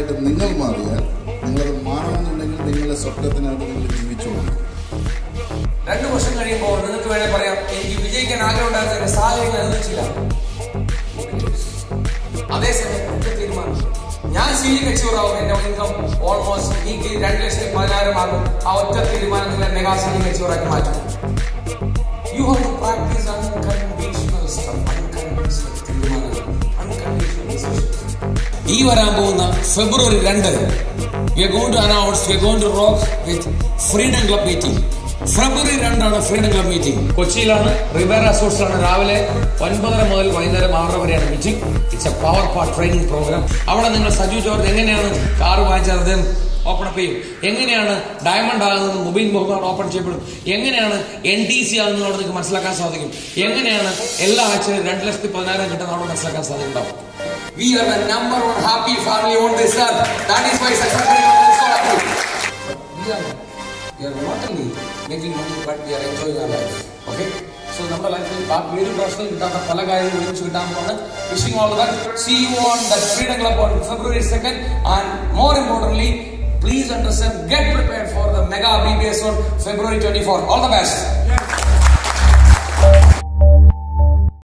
ആയിട്ട് നിങ്ങൾ മാറിയാൽ നിങ്ങളത് മാറണമെന്നുണ്ടെങ്കിൽ നിങ്ങളുടെ സ്വപ്നത്തിനകത്ത് നിങ്ങൾ ജീവിച്ചോളൂ രണ്ടു വർഷം കഴിയുമ്പോൾ നിങ്ങൾക്ക് വേണേൽ പറയാം എനിക്ക് വിജയിക്കാൻ ആഗ്രഹം ഉണ്ടായിരുന്ന എന്റെ സാഹചര്യങ്ങൾ അനുവദിച്ചില്ല അതേസമയം ഒറ്റ തീരുമാനം ഞാൻ സീലിംഗ് അച്ചീവർ ആവും എന്റെ ഇൻകം ഓൾമോസ്റ്റ് എനിക്ക് രണ്ട് ലക്ഷത്തി പതിനായിരം ആകും ആ ഒറ്റ തീരുമാനം നിങ്ങളെ മെഗാ സീലിംഗ് അച്ചീവർ ആക്കി മാറ്റും you have to practise unconditional stuff unconditional തീരുമാനങ്ങൾ അൺകണ്ടീഷണൽ ഡിസിഷൻസ് ഈ വരാൻ പോകുന്ന ഫെബ്രുവരി രണ്ട് we are going to announce we are going to rock with Freedom Club meeting ഫെബ്രുവരി രണ്ടാണ് ഫ്രീഡം ക്ലബ് മീറ്റിംഗ് കൊച്ചിയിലാണ് റിവേറ സോഴ്സിലാണ് രാവിലെ ഒൻപതര മുതൽ വൈകുന്നേരം ആറര വരെയാണ് meeting it's a power part training program അവിടെ നിങ്ങൾ സജു ജോർജ് എങ്ങനെയാണ് കാറ് വാങ്ങിച്ചത് അദ്ദേഹം ഓപ്പൺ അപ്പ് ചെയ്യും എങ്ങനെയാണ് ഡയമണ്ട് ആകുന്നത് മുബീൻ മുഹമ്മദ് ഓപ്പൺ ചെയ്യപ്പെടും എങ്ങനെയാണ് എൻ ടി സി ആകുന്നത് അവിടെ നിങ്ങൾക്ക് മനസ്സിലാക്കാൻ സാധിക്കും എങ്ങനെയാണ് എല്ലാ ആഴ്ചയിലും രണ്ട് ലക്ഷത്തി പതിനായിരം കിട്ടുന്ന അവിടെ മനസ്സിലാക്കാൻ സാധിക്കുന്നുണ്ടാവും We are the number one happy family on this earth. That is why success is so happy. We are, we are not only making money, but we are enjoying our life. Okay? So നമ്മുടെ ലൈഫിൽ ബാക്കി ഏത് പ്രശ്നം കിട്ടാത്ത പല കാര്യങ്ങളും ഒരുമിച്ച് കിട്ടാൻ പോകുന്നത് wishing all that see you on the Freedom Club on February second and more importantly please understand get prepared for the mega B B S on February twenty four all the best